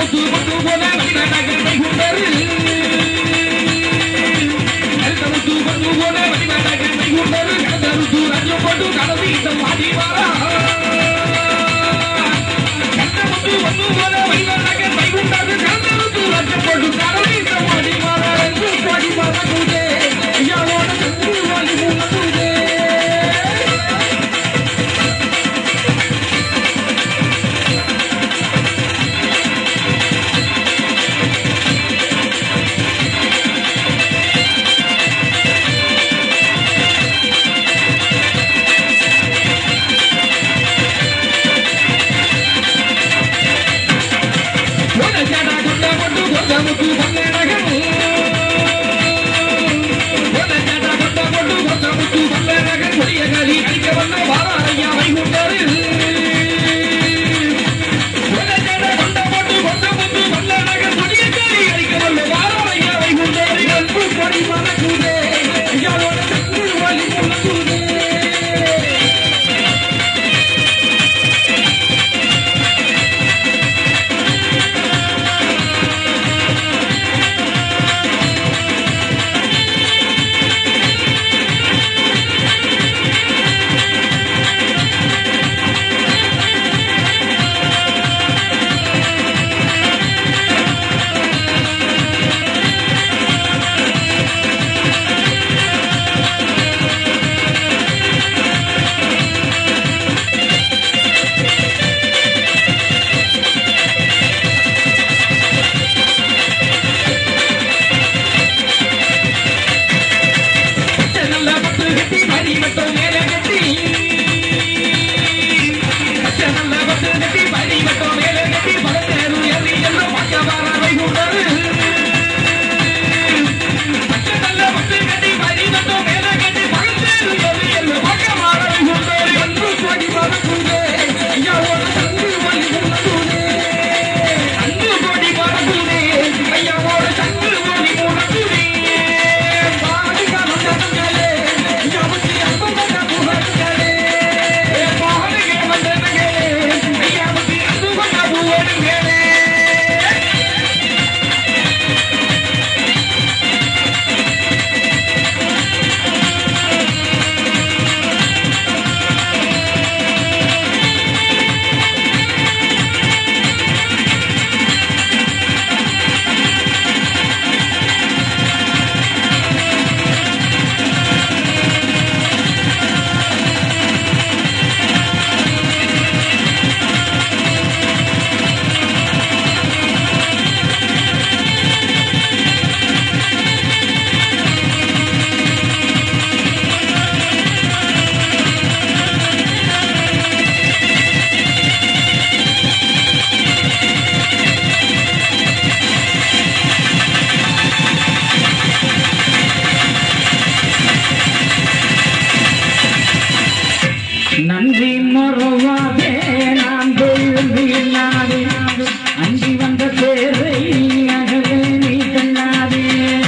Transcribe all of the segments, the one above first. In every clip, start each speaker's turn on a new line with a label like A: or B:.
A: நன்றி மறவாதே நாம் தொழுதினாதே அஞ்சி வந்த பேரை அகவே நீ கண்ணாதே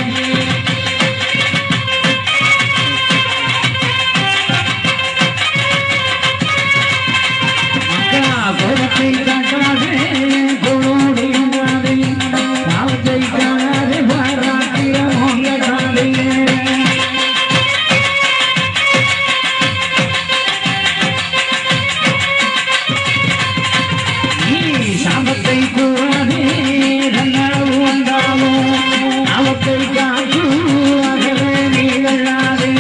A: அக்கா கோபத்தை காட்டாதே கோளோடு இல்லாதே பாவத்தை காணாதே பாராட்டிய மோங்கடாதே நீ சாபத்தை கூறாதே தன்னளவு வந்தாலோ அவத்தை காத்து அகவே நீ வெள்ளாதே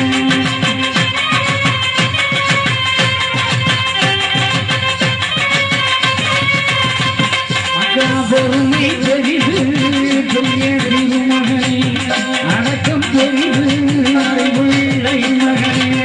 A: மக்கா பொறுமை பெரிது பெரிய மகனே அடக்கம் பெரிது அறிவுள்ளை மகனே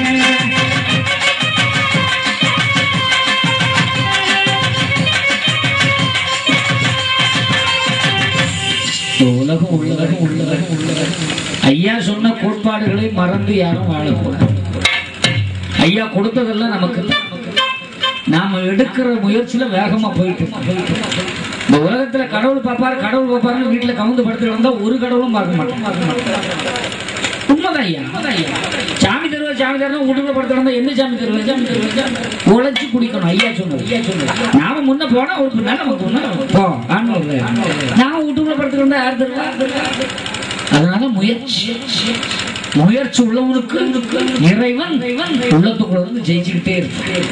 A: உலகம் உள்ளகம் உள்ளகம் உள்ளகம் ஐயா சொன்ன கோட்பாடுகளை மறந்து யாரும் வாழக்கூடாது ஐயா கொடுத்ததெல்லாம் நமக்கு தான். நாம எடுக்கிற முயற்சியில வேகமா போயிட்டு இருக்கோம், போயிட்டு இருக்கோம். இந்த உலகத்துல கடவுள் பாப்பாரு கடவுள் பாப்பாருன்னு வீட்டுல கவுந்து படுத்துட்டு வந்தா ஒரு கடவுளும் பார்க்க மாட்டோம் பார்க்க மாட்டோம். உண்மைதான் ஐயா உண்மைதான் ஐயா சாமி தருவா சாமி தருவா வீட்டுக்குள்ள படுத்து வந்தா எந்த சாமி தருவா சாமி தருவா உழைச்சு குடிக்கணும் ஐயா சொன்னது ஐயா சொன்னது நாம முன்ன போனா ஒரு பின்னால நமக்கு முன்ன போ ஆன்மா வருவேன் நான் வீட்டுக்குள்ள படுத்துக்கிட்டா யார் தருவா அதனால முயற்சி முயற்சி உள்ளவனுக்கு இறைவன் உள்ளத்துக்குள்ள வந்து ஜெயிச்சுக்கிட்டே இருப்பான்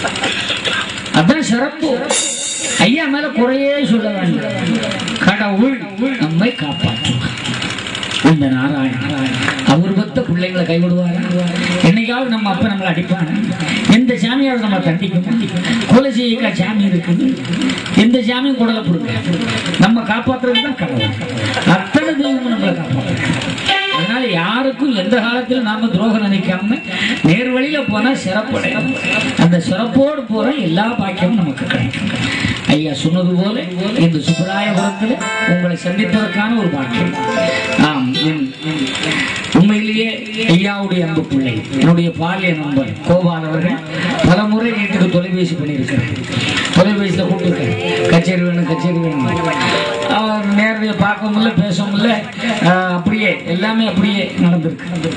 A: அதான் சிறப்பு ஐயா மேல குறையே சொல்ல வேண்டாம் கடவுள் நம்மை காப்பாற்றுவார் இந்த நாராயணன் அவர் பத்த பிள்ளைங்களை கைவிடுவாரா என்னைக்காவது நம்ம அப்ப நம்மளை அடிப்பாங்க எந்த சாமியாவது நம்ம தண்டிக்கும் கொலை செய்ய சாமி இருக்குது எந்த சாமியும் குடலை கொடுக்க நம்ம காப்பாத்துறது தான் கடவுள் அத்தனை தெய்வமும் நம்மளை காப்பாற்றுறோம் அதனால யாருக்கும் எந்த காலத்திலும் நாம துரோகம் நினைக்காம நேர் வழியில போனா சிறப்படையும் அந்த சிறப்போடு போற எல்லா பாக்கியமும் நமக்கு கிடைக்கும் ஐயா சொன்னது போல இந்த சுப்பராயபுரத்துல உங்களை சந்திப்பதற்கான ஒரு பாக்கியம் ஆம் என்- என் உண்மையிலேயே ஐயாவுடைய அன்பு பிள்ளை என்னுடைய பாலிய நண்பர் கோபால் அவர்கள் பல முறை வீட்டுக்கு தொலைபேசி பண்ணியிருக்கிறார் தொலைபேசியில கூப்பிட்டுருக்காரு கச்சேரி வேணும் கச்சேரி வேணும் அவர் நேரடியாக பார்க்க முடியல பேச முடியல ஆஹ், அப்படியே எல்லாமே அப்படியே நடந்திருக்கு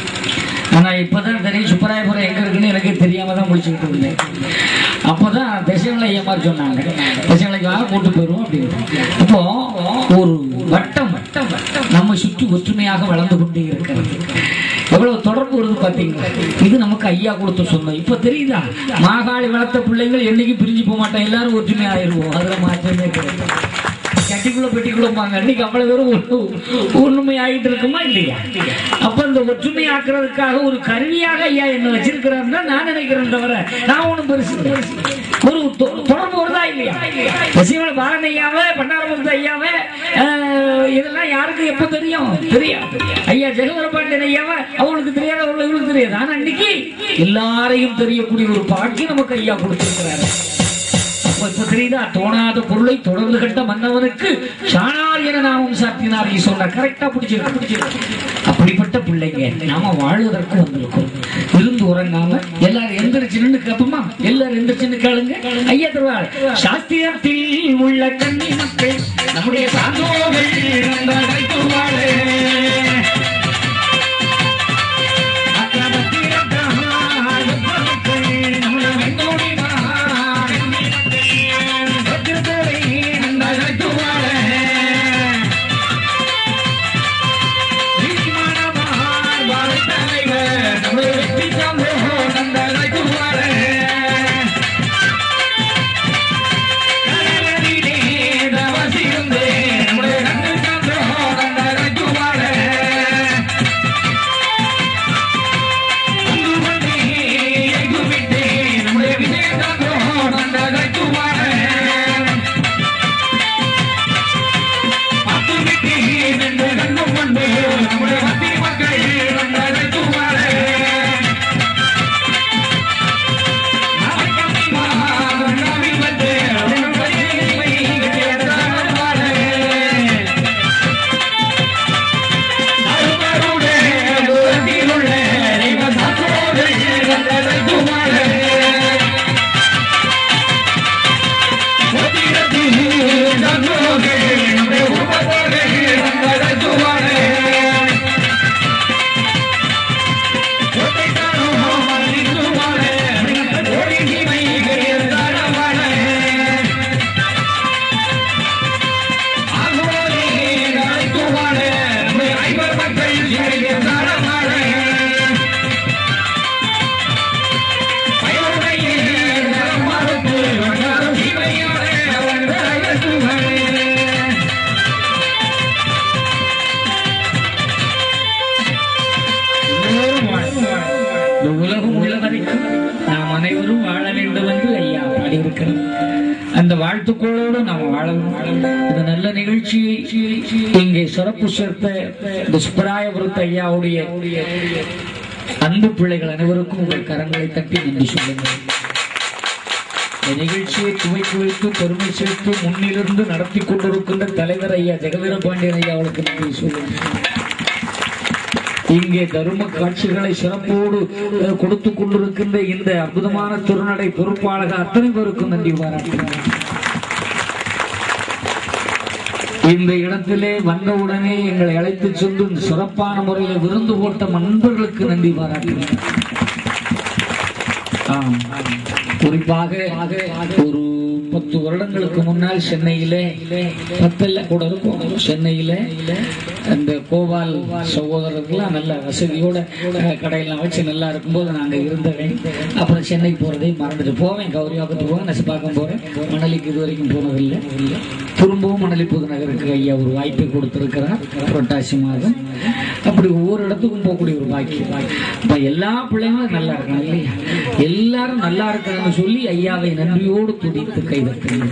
A: ஆனா இப்பதான் தெரியும் சுப்பராயபுரம் எங்க இருக்குன்னு எனக்கே தெரியாம தான் முடிச்சுக்கிட்டு இருந்தேன் அப்பதான் திசைகளை ஏமாறி சொன்னாங்க திசைகளுக்கு வாங்க கூட்டு போயிருவோம் அப்படின்னு அப்போ ஒரு வட்டம் வட்டம் வட்டம் நம்ம சுற்றி ஒற்றுமையாக வளர்ந்து கொண்டே இருக்கிறது எவ்வளவு தொடர்பு வருது பாத்தீங்களா இது நமக்கு ஐயா கொடுத்த சொந்தம் இப்ப தெரியுதா மாகாளி வளர்த்த பிள்ளைங்கள் என்னைக்கு பிரிஞ்சு போக மாட்டோம் எல்லாரும் ஒற்றுமை ஆயிருவோம் அதுல மாற்றமே கிடையாது கட்டிக்குள்ள பெட்டிக்குள்ளப்பாங்க இன்னைக்கு அவ்வளவு பேரும் ஒண்ணு- ஒண்ணுமை ஆகிட்டு இருக்குமா இல்லையா அப்ப இந்த ஒற்றுமை ஆக்குறதுக்காக ஒரு கருவியாக ஐயா என்ன வச்சிருக்கிறாருன்னு தான் நான் நினைக்கிறேன் தவிர நான் ஒண்ணும் பெருசு பெருசு. ஒரு தொ- தொடர்பு வருதா இல்லையா பசிமல பாரதி ஐயாவே பண்டாரமுத்து ஐயாவே ஆஹ், இதெல்லாம் யாருக்கு எப்ப தெரியும் தெரியும் ஐயா ஜெகவர பாண்டியன் ஐயாவை அவங்களுக்கு தெரியாது அவங்களுக்கு இவங்களுக்கு தெரியாது ஆனா இன்னைக்கு எல்லாரையும் தெரியக்கூடிய ஒரு பாக்கி நமக்கு ஐயா கொடுத்திருக்கிறாரு அப்ப இப்ப தெரியுதா தோணாத பொருளை தொடர்ந்து கட்ட மன்னவனுக்கு சாணார் என நாமம் சாத்தினார் சொன்ன கரெக்டா பிடிச்சிருக்கு பிடிச்சிருக்கு அப்படிப்பட்ட பிள்ளைங்க நாம வாழ்வதற்கு வந்திருக்கோம் இருந்து உறங்காம எல்லாரும் எந்திரிச்சு நின்று கேட்போமா எல்லாரும் எந்திரிச்சு நின்னு கேளுங்க ஐயா தருவார் சாஸ்திரத்தில் உள்ள கன்னி மக்கள் நம்முடைய சான்றோர்கள் நன்றாக தருவாரே. எல்லோரும் வாழ. இந்த உலகம் உள்ள வரைக்கும் நாம் அனைவரும் வாழ வேண்டும் என்று ஐயா பாடியிருக்கிறோம் அந்த வாழ்த்துக்களோடு நாம் வாழவும் இந்த நல்ல நிகழ்ச்சியை இங்கே சிறப்பு சேர்த்த இந்த சுப்பராயபுரத்து ஐயாவுடைய அன்பு பிள்ளைகள் அனைவருக்கும் உங்கள் கரங்களை தட்டி நன்றி சொல்லுங்கள் இந்த நிகழ்ச்சியை துவக்கி வைத்து பெருமை சேர்த்து முன்னிலிருந்து நடத்தி கொண்டிருக்கின்ற தலைவர் ஐயா ஜெகவீர பாண்டியன் ஐயா அவளுக்கு நன்றி சொல்லுங்கள் இங்கே தரும காட்சிகளை சிறப்போடு அஹ், கொடுத்துக் கொண்டிருக்கின்ற இந்த அற்புதமான திருநடை பொறுப்பாளர்கள் அத்தனை பேருக்கும் நன்றி பாராட்டுகிறேன் இந்த இடத்திலே வந்தவுடனே எங்களை அழைத்து சென்று இந்த சிறப்பான முறையில் விருந்து போட்ட நண்பர்களுக்கு நன்றி பாராட்டுகிறேன் ஆம். குறிப்பாக ஒரு பத்து வருடங்களுக்கு முன்னால் சென்னையிலே பத்தல்ல கூட இருக்கும் சென்னையில அந்த கோபால் சகோதரர்கள்லாம் நல்ல வசதியோட அஹ், கடையெல்லாம் வச்சு நல்லா இருக்கும்போது நாங்க இருந்தவன் அப்புறம் சென்னை போறதை மறந்துட்டு போவேன் கௌரியாபத்து போவேன் நெசப்பாக்கம் போறேன் மணலிக்கு இது வரைக்கும் போனதில்லை திரும்பவும் மணலி புதுநகருக்கு ஐயா ஒரு வாய்ப்பை கொடுத்திருக்கிறார் புரட்டாசி மாதம் அப்படி ஒவ்வொரு இடத்துக்கும் போகக்கூடிய ஒரு பாக்கியம் அப்ப எல்லா பிள்ளைங்களும் நல்லா இருக்கணும் இல்லையா எல்லாரும் நல்லா இருக்கணும்னு சொல்லி ஐயாவை நன்றியோடு துடித்து கைதட்டுங்கள்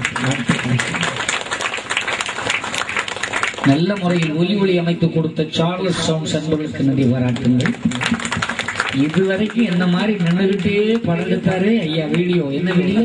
A: நல்ல முறையில் ஒலி ஒளி அமைத்து கொடுத்த சார்லஸ் சவுண்ட்ஸ் அன்பர்களுக்கு நன்றி பாராட்டுங்கள் இதுவரைக்கும் என்ன மாதிரி நின்றுகிட்டே படம் எடுத்தாரு ஐயா வீடியோ என்ன வீடியோ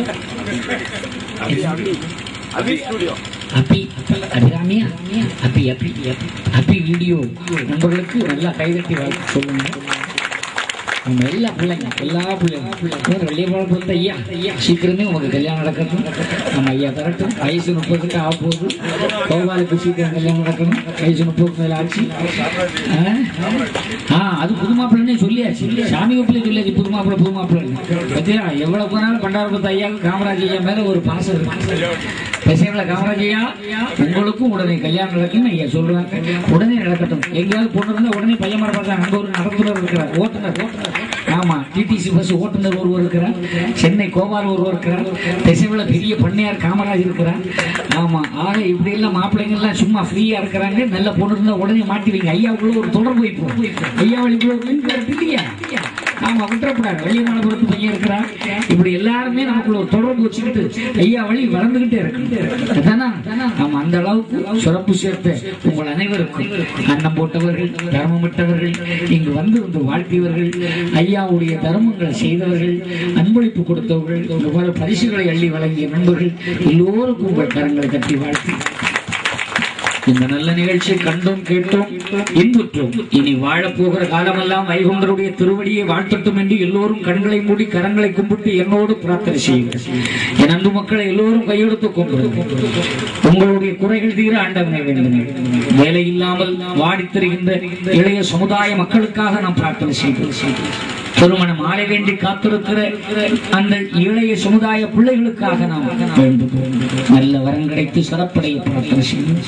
A: அப்பி அபிராமியா அப்பி அப்பி அப்பி வீடியோ நண்பர்களுக்கு நல்லா கைதட்டி வாழ்த்து சொல்லுங்க நம்ம எல்லா பிள்ளைங்க எல்லா பிள்ளைங்க வெள்ளியப்பாளம் பிறந்த ஐயா ஐயா சீக்கிரமே உங்களுக்கு கல்யாணம் நடக்கட்டும் நம்ம ஐயா தரட்டும் வயசு முப்பதுக்கு ஆக போகுது கோபாலுக்கு சீக்கிரம் கல்யாணம் நடக்கணும் வயசு முப்பதுக்கு மேல ஆச்சு ஆ? ஆ அது புது மாப்பிள்ளைன்னே சொல்லியாச்சு சாமி ஒப்பிலே சொல்லியாச்சு புது மாப்பிள்ளை புது மாப்பிள்ளை பத்தியா எவ்வளவு போனாலும் பண்டாரப்பத்த ஐயாவுக்கு காமராஜ் ஐயா மேல ஒரு பாசம் இருக்கு பேசுங்களா காமராஜ் ஐயா உங்களுக்கும் உடனே கல்யாணம் நடக்கும் ஐயா சொல்றாங்க உடனே நடக்கட்டும் எங்கேயாவது பொண்ணு இருந்தா உடனே பையன் மர பார்த்தா அங்க ஒரு நடத்துனர் இருக்கிறார் ஓட்டுநர் ஓட்டுநர் ஆமா டிடிசி பஸ் ஓட்டுநர் ஒருவர் இருக்கிறார் சென்னை கோபால் ஒருவர் இருக்கிறார் திசைவுல பெரிய பண்ணையார் காமராஜ் இருக்கிறார் ஆமா ஆக இப்படி எல்லாம் மாப்பிள்ளைங்க எல்லாம் சும்மா ஃப்ரீயா இருக்கிறாங்க நல்ல பொண்ணு இருந்தா உடனே மாட்டுவீங்க ஐயாவுக்குள்ள ஒரு தொடர்பு வைப்போம் ஐயா வழிக்குள்ள ஒரு லிங்க் வருது இல்லையா ஆமா விட்டுறக்கூடாது வெளியமானபுரத்து பையன் இருக்கிறான் இப்படி எல்லாருமே நமக்குள்ள ஒரு தொடர்பு வச்சுக்கிட்டு ஐயா வழி வளர்ந்துகிட்டே இருக்கு அதானா? ஆமா அந்த அளவுக்கு சிறப்பு சேர்த்த உங்கள் அனைவருக்கும் அன்னம் போட்டவர்கள் தர்மம் விட்டவர்கள் இங்கு வந்து வந்து வாழ்த்தியவர்கள் ஐயாவுடைய தர்மங்களை செய்தவர்கள் அன்பளிப்பு கொடுத்தவர்கள் இவ்வாறு பரிசுகளை அள்ளி வழங்கிய நண்பர்கள் எல்லோருக்கும் உங்கள் கரங்களை தட்டி வாழ்த்தி இந்த நல்ல நிகழ்ச்சியை கண்டோம் கேட்டோம் இன்புற்றோம் இனி வாழப் போகிற காலமெல்லாம் வைகுண்டருடைய திருவடியை வாழ்த்தட்டும் என்று எல்லோரும் கண்களை மூடி கரங்களை கும்பிட்டு என்னோடு பிரார்த்தனை செய்யுங்கள் என் அன்பு மக்களை எல்லோரும் கையெடுத்து கும்பிடுங்கள் உங்களுடைய குறைகள் தீர ஆண்டவனை வேண்டும் வேலை இல்லாமல் வாடித் திரிகின்ற இளைய சமுதாய மக்களுக்காக நாம் பிரார்த்தனை செய்கிறோம் திருமணம் ஆளை வேண்டி காத்திருக்கிற அந்த இளைய சமுதாய பிள்ளைகளுக்காக நாம் வேண்டும் நல்ல வரம் கிடைத்து சிறப்படைய பிரார்த்தனை செய்யும்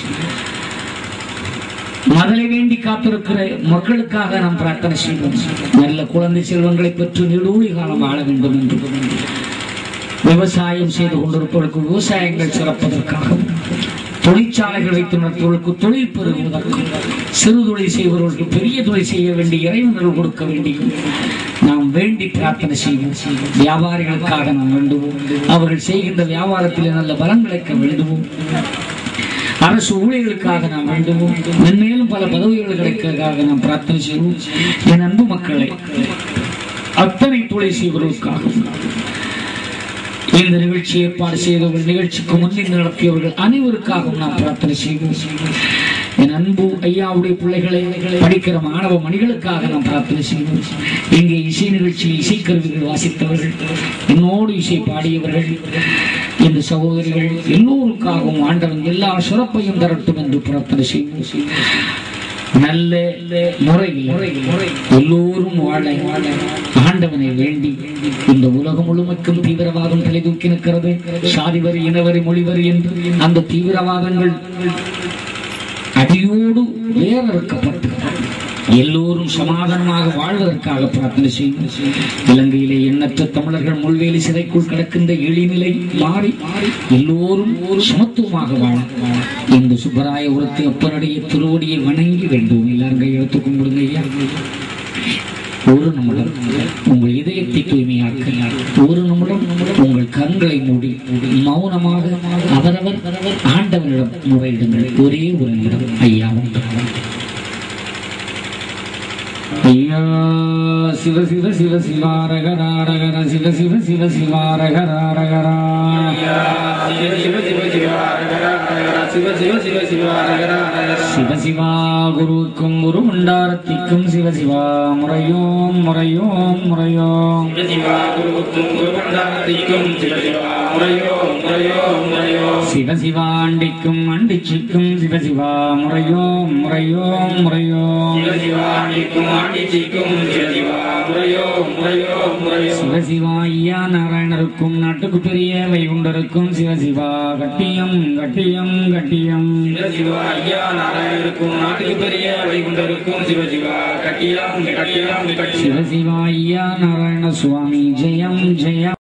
A: மகளை வேண்டி காத்திருக்கிற மக்களுக்காக நாம் பிரார்த்தனை செய்வோம் நல்ல குழந்தை செல்வங்களை பெற்று நெடுவழி காலம் வாழ வேண்டும் என்று விவசாயம் செய்து கொண்டிருப்பவர்களுக்கு விவசாயங்கள் சிறப்பதற்காகவும் தொழிற்சாலைகள் வைத்து நடத்துவதற்கு தொழில் பெறுவதற்கும் சிறு தொழில் செய்பவர்களுக்கு பெரிய தொழில் செய்ய வேண்டிய இறைவனர்கள் கொடுக்க வேண்டியும் நாம் வேண்டி பிரார்த்தனை செய்வோம் வியாபாரிகளுக்காக நாம் வேண்டுவோம் அவர்கள் செய்கின்ற வியாபாரத்திலே நல்ல பலன் கிடைக்க வேண்டுவோம் அரசு ஊழியர்களுக்காக நாம் வேண்டுவோம் மென்மேலும் பல பதவிகள் கிடைக்கிறதுக்காக நாம் பிரார்த்தனை செய்வோம் என் அன்பு மக்களை அத்தனை தொழில் செய்வதற்காக இந்த நிகழ்ச்சி ஏற்பாடு செய்தவர்கள் நிகழ்ச்சிக்கு முன்னின்று நடத்தியவர்கள் அனைவருக்காகவும் நாம் பிரார்த்தனை செய்வோம் என் அன்பு ஐயாவுடைய பிள்ளைகளை படிக்கிற மாணவ மணிகளுக்காக நாம் பிரார்த்தனை செய்வோம் இங்கே இசை நிகழ்ச்சியில் இசைக்கருவிகள் வாசித்தவர்கள் என்னோடு இசை பாடியவர்கள் இந்த சகோதரிகள் எல்லோருக்காகவும் ஆண்டவன் எல்லா சிறப்பையும் தரட்டும் என்று பிரார்த்தனை செய்வோம் நல்ல முறையில் எல்லோரும் வாழ ஆண்டவனை வேண்டி இந்த உலகம் முழுமைக்கும் தீவிரவாதம் தலை தூக்கி நிற்கிறது சாதிவரி இனவரி மொழிவரி என்று அந்த தீவிரவாதங்கள் அடியோடு வேறறுக்கப்பட்டு எல்லோரும் சமாதானமாக வாழ்வதற்காக பிரார்த்தனை செய்யும் இலங்கையிலே எண்ணற்ற தமிழர்கள் முள்வேலி சிறைக்குள் கிடக்கின்ற எளிநிலை மாறி எல்லோரும் ஒரு சமத்துவமாக வாழ இந்த சுப்பராய உரத்து அப்பனுடைய திருவடியை வணங்கி வேண்டும் எல்லாரும் கையெழுத்து கும்பிடுங்க ஐயா ஒரு நிமிடம் உங்கள் இதயத்தை தூய்மையாக்க ஒரு நிமிடம் உங்கள் கண்களை மூடி மௌனமாக அவரவர் ஆண்டவனிடம் முறையிடுங்கள் ஒரே ஒரு நிமிடம் ஐயா உண்டு ஐயா சிவ சிவ சிவ சிவாரகராரகர சிவ சிவ சிவ சிவாரகராரகரா சிவ சிவா குருவுக்கும் குரு மண்டாரத்திக்கும் சிவ சிவா முறையோம் முறையோம் முறையோம்
B: சிவசிவா குருவுக்கும் குருமண்டாரத்திற்கும் சிவசிவா முறையோ முறையோ முறையோ
A: சிவசிவாண்டிக்கும் அண்டிச்சிக்கும் சிவசிவா முறையோ முறையோ முறையோ
B: சிவசிவா ஆண்டிக்கும் ஆண்டிச்சிக்கும் சிவசிவா முறையோ முறையோ முறையோ
A: சிவசிவா ஐயா நாராயணருக்கும் நாட்டுக்கு பெரிய வைகுண்டருக்கும் சிவசிவா கட்டியம் கட்டியம் கட்டியம்
B: சிவசிவா ஐயா நாராயணருக்கும் நாட்டுக்கு பெரிய வைகுண்டருக்கும் சிவசிவா கட்டியாம் கட்டியாம் கட்டியாம்
A: சிவசிவா ஐயா நாராயண சுவாமி ஜெயம் ஜெயம்